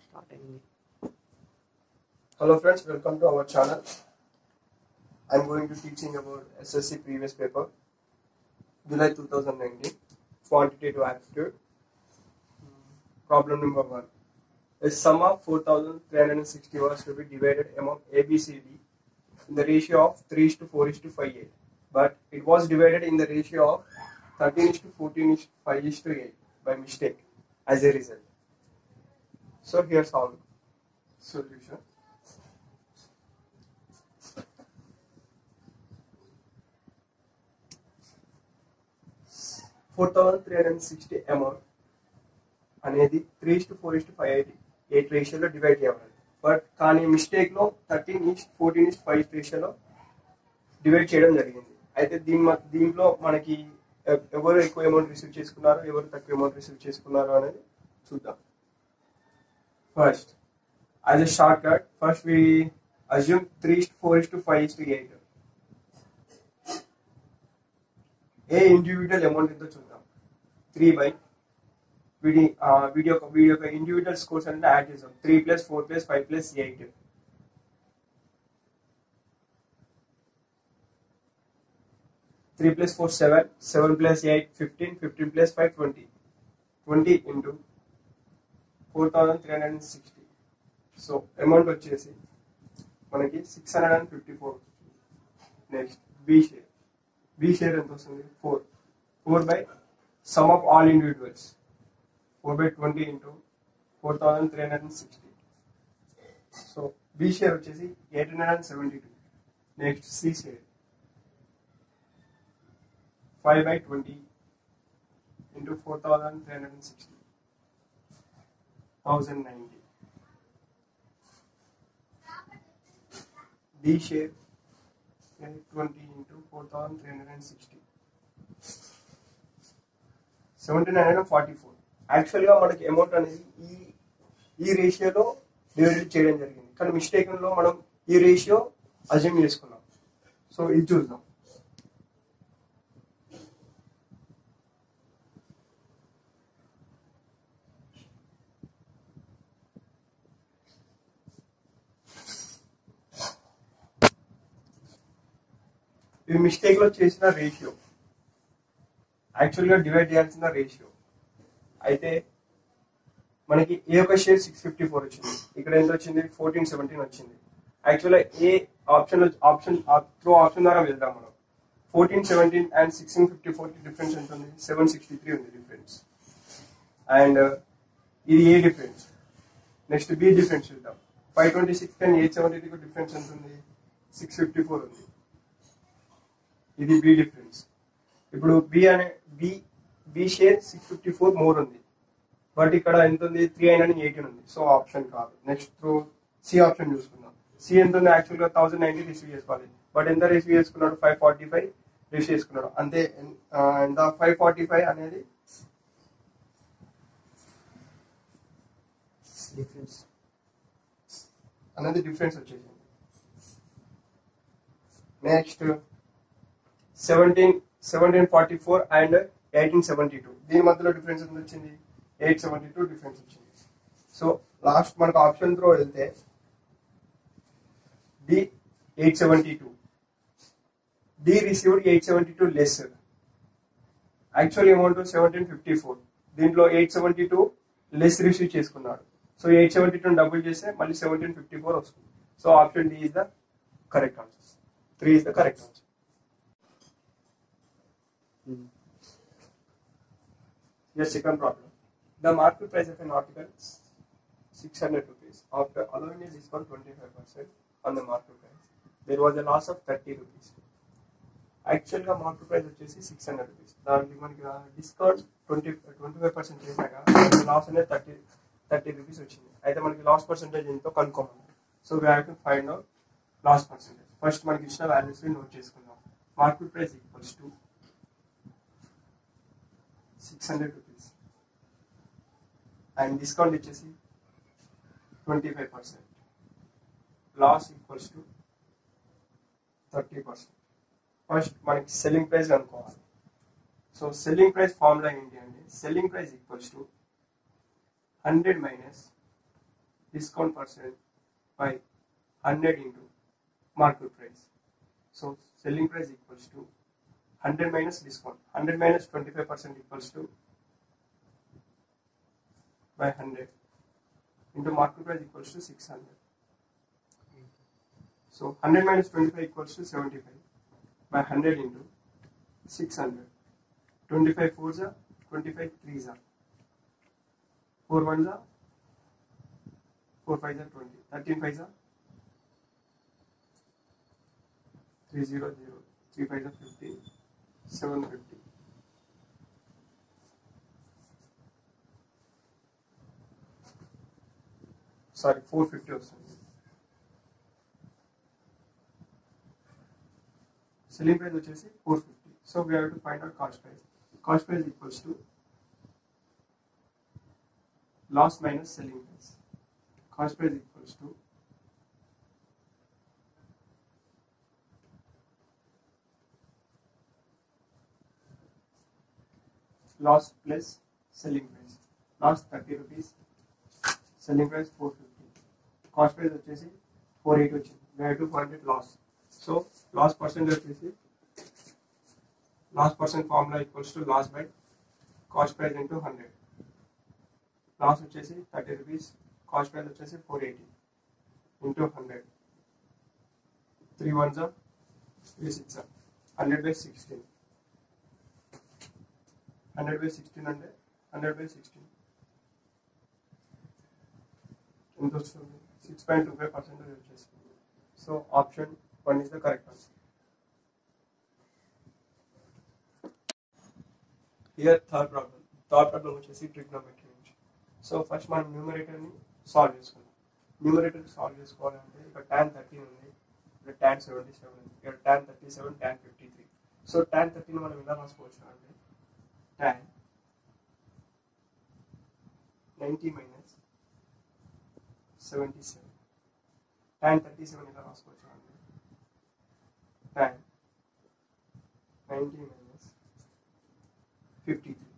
Start అయింది Hello friends, welcome to our channel. I'm going to teaching about SSC previous paper, July 2019, quantitative aptitude. Problem number one. A sum of 4,360 was to be divided among A, B, C, D in the ratio of 3 is to 4 is to 5, 8. But it was divided in the ratio of 13 is to 14 is to 5 is to 8 by mistake as a result. So here's how solution. Four thousand three hundred sixty amount అనేది three to four is to five eighty eight రేషియోలో divide చేయాలి but కానీ mistake లో thirteen is to fourteen is to five రేషియోలో divide చేయడం జరిగింది అయితే దీని మ- దీంట్లో మనకి ఎ- ఎవరు ఎక్కువ అమౌంట్ రిసీవ్ చేసుకున్నారు ఎవరు తక్కువ అమౌంట్ రిసీవ్ చేసుకున్నారు అనేది చూద్దాం first as a short cut first we assume three four is to five is to eight ఏ ఇండివిజువల్ అమౌంట్ ఎంతో చూద్దాం త్రీ బై వీడి ఆ, వీడి యొక్క వీడి యొక్క ఇండివిజువల్ స్కోర్స్ అంటే యాడ్ చేద్దాం three plus four plus five plus eight three plus four seven seven plus eight fifteen fifteen plus five twenty twenty into four thousand three hundred and sixty so amount వచ్చేసి మనకి six hundred and fifty four next B share B share ఎంత వస్తుంది four four by sum of all individuals four by twenty into four thousand three hundred and sixty so B share వచ్చేసి eight hundred and seventy two next C share five by twenty into four thousand three hundred and sixty thousand ninety D share twenty into four thousand three hundred and sixty seventeen hundred and forty four యాక్చువల్గా మనకి amount అనేది ఈ ఈ రేషియోలో divided చేయడం జరిగింది కానీ mistake లో మనం ఈ రేషియో అజ్యూమ్ చేసుకున్నాం సో ఇది చూద్దాం ఇది మిస్టేక్ లో చేసిన రేషియో యాక్చువల్ గా డివైడ్ చేయాల్సిన రేషియో అయితే మనకి ఏ ఒక షేర్ సిక్స్ ఫిఫ్టీ ఫోర్ వచ్చింది ఇక్కడ ఎంత వచ్చింది ఫోర్టీన్ సెవెంటీన్ వచ్చింది యాక్చువల్గా A option option through option ద్వారా వెళ్దాం మనం fourteen seventeen and sixteen fifty four difference ఎంత ఉంది సెవెన్ సిక్స్టీ త్రీ ఉంది డిఫరెన్స్ అండ్ ఇది A difference next B difference చూద్దాం five twenty six and eight seventy three difference ఎంత ఉంది సిక్స్ ఫిఫ్టీ ఫోర్ ఉంది ఇది బి డిఫరెన్స్ ఇప్పుడు బి అనే B B share six fifty four more ఉంది బట్ ఇక్కడ ఎంత ఉంది త్రీ హండ్రెడ్ ఎయిటీన్ ఉంది సో ఆప్షన్ కాదు నెక్స్ట్ త్రూ సి ఆప్షన్ చూసుకుందాం సి ఎంత ఉంది యాక్చువల్ గా థౌసండ్ నైన్టీ రిసీవ్ చేసుకోవాలి బట్ ఎంత రిసీవ్ చేసుకున్నాడు ఫైవ్ ఫార్టీ ఫైవ్ రిసీవ్ చేసుకున్నాడు అంతే ఆ, ఎంత ఫైవ్ ఫార్టీ ఫైవ్ అనేది డిఫరెన్స్ అనేది డిఫరెన్స్ వచ్చేసింది next seventeen seventeen forty four and eighteen seventy two దీని మధ్యలో డిఫరెన్స్ ఎంత వచ్చింది ఎయిట్ సెవెంటీ టూ డిఫరెన్స్ వచ్చింది సో లాస్ట్ మనకు ఆప్షన్ త్రో వెళ్తే D eight seventy two D received eight seventy two less actual amount seventeen fifty four దీంట్లో eight seventy two less receive చేసుకున్నాడు so eight seventy two double చేస్తే మళ్ళీ seventeen fifty four వస్తుంది so option D is the correct answer three is the correct answer Your second problem. The market price of an article is 600 rupees. After allowing a discount 25% on the market price, there was a loss of 30 rupees. Actual గా market price వచ్చేసి six hundred rupees దానికి మనకి discount twenty twenty five percent చేశాక మనకి loss అనేది thirty thirty rupees వచ్చింది అయితే మనకి లాస్ పర్సెంటేజ్ ఎంతో కనుక్కోమన్నారు so we have to find out loss percentage first మనకి ఇచ్చిన వాల్యూస్ నోట్ చేసుకుందాం market price equals to six hundred rupees and discount వచ్చేసి twenty five percent loss equals to thirty percent first మనకి selling price కనుక్కోవాలి so selling price formula ఏంటి అంటే selling price equals to hundred minus discount percent by 100 into market price. So selling price equals to 100 minus discount. 100 minus 25% equals to by 100 into market price equals to 600. So 100 minus 25 equals to 75 by 100 into 600. 25 fours are 25 threes are 4 ones are 4 fives are 20. 13 fives are 300, 3 fives are 50, 750. Sorry four fifty వస్తుంది selling price వచ్చేసి four fifty so we have to find out cost price cost price equals to loss minus selling price cost price equals to loss plus selling price loss thirty rupees selling price four fifty cost price వచ్చేసి four eight వచ్చింది we to find it loss so loss percent వచ్చేసి loss percent formula equals to loss by cost price into hundred loss వచ్చేసి thirty rupees cost price వచ్చేసి four eighty into hundred three one జా three six hundred by sixteen hundred by sixteen అంటే hundred by sixteen ఎంత వస్తుంది six point two five percentage వచ్చేసింది so option one is the correct answer here third problem third problem వచ్చేసి trigonometry నుంచి so first మనం న్యూమరేటర్ని solve చేసుకుందాం numerator solve చేసుకోవాలంటే ఇక్కడ ట్యాన్ థర్టీన్ ఉంది ఇక్కడ ట్యాన్ సెవెంటీ సెవెన్ ఉంది ఇక్కడ tan thirty seven tan fifty three so tan thirteen మనం ఎలా రాసుకోవచ్చు అంటే tan ninety minus seventy seven tan thirty seven ఇలా రాసుకోవచ్చు అండి tan ninety minus fifty three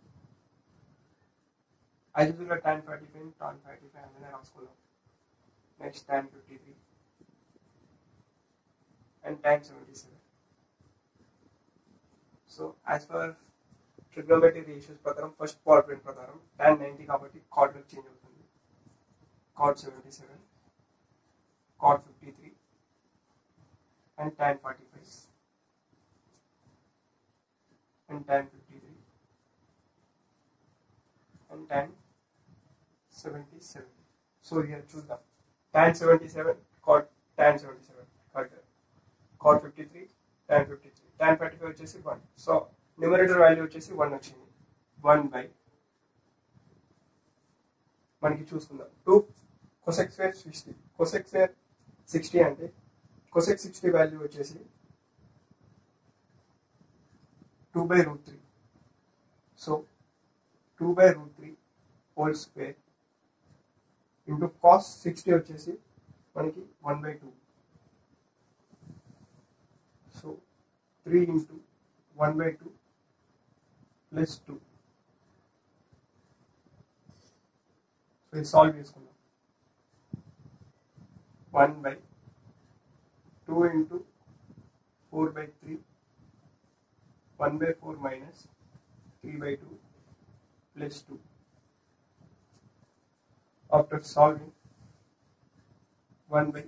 ఐదుగురులో tan forty five tan forty five అందులో రాసుకున్నాం next tan fifty three and tan seventy seven so as per trigonometry ratios ప్రకారం first quadrant ప్రకారం tan ninety కాబట్టి quadrant change అవుతుంది cot 77, cot 53, and tan 45, and tan 53, and tan 77. So here choose the tan 77, cot tan 77, cut cot 53, tan 53, tan 45 వచ్చేసి 1. So numerator value వచ్చేసి 1 వచ్చింది 1 by మనకి చూసుకుందాం two cosec square sixty cosec square sixty అంటే cosec sixty value వచ్చేసి two by root three so two by root three whole square into cos sixty వచ్చేసి మనకి one by two so three into one by two plus two so ఇది solve చేసుకుందాం one by two into four by three one by four minus three by two plus two after solving one by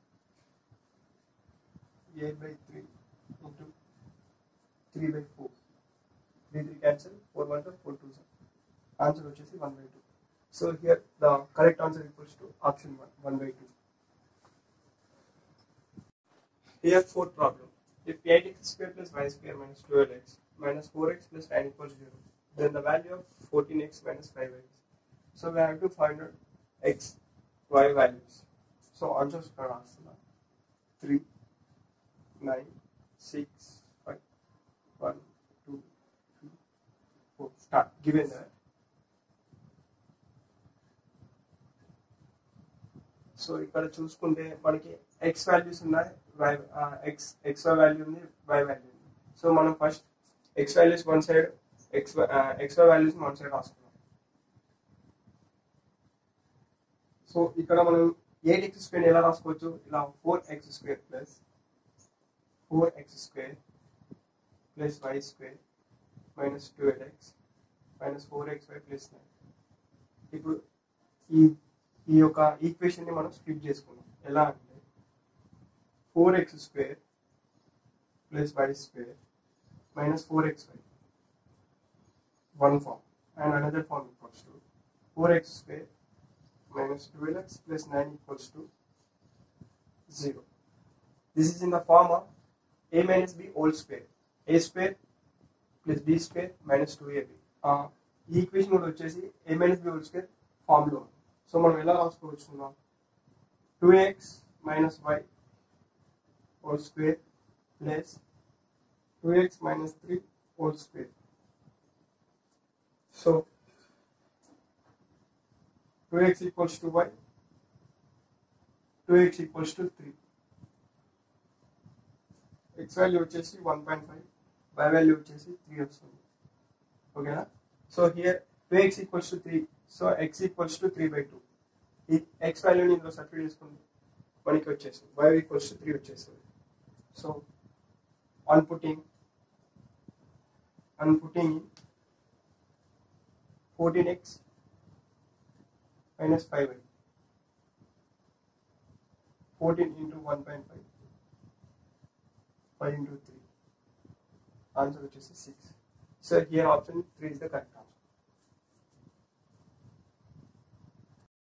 eight by three into three by four three three cancel four one four two sir answer వచ్చేసి one by two so here the correct answer equals to option one one by two Here fourth problem. If 8x square plus y square minus 12x minus 4x plus 9 equals 0, then the value of 14x minus 5y is. So we have to find out x, y values. So answers are asked 3, 9, 6, 5, 1, 2, 3, 4. Start. Given that. So ఇక్కడ చూసుకుంటే మనకి X values ఉన్నాయి Y X X Y value ఉంది Y value ఉంది so మనం first X values one side X X Y values one side రాసుకున్నాం so ఇక్కడ మనం ఎయిట్ ఎక్స్ స్క్వేర్ ఎలా రాసుకోవచ్చు ఇలా four X square plus four X square plus Y square minus twelve X minus four X Y plus nine ఇప్పుడు ఈ ఈ యొక్క ఈక్వేషన్ని మనం స్ప్లిట్ చేసుకున్నాం ఎలా అంటే four X square plus Y square minus four X Y one form and another form equals to 4x square minus 12x plus 9 equals to 0. This is in the form of a minus b whole square. a square plus b square minus 2ab. Uh, ఈ equation కూడా వచ్చేసి A minus B whole square ఫామ్లో so మనం ఎలా రాసుకోవచ్చు two X minus Y whole square plus two X minus three whole square So 2x equals to y, 2x equals to 3. x value వచ్చేసి one point five y value వచ్చేసి three వస్తుంది ఓకేనా so here two X equals to three so X equals to three by two ఈ X వాల్యూని ఇందులో substitute చేసుకుంది మనకి వచ్చేసింది y ఈక్వల్స్ టు త్రీ వచ్చేస్తుంది so on putting on putting 14x minus 5y. 14 into 1.5. 5 into 3. Answer which is 6. So here option 3 is the correct answer.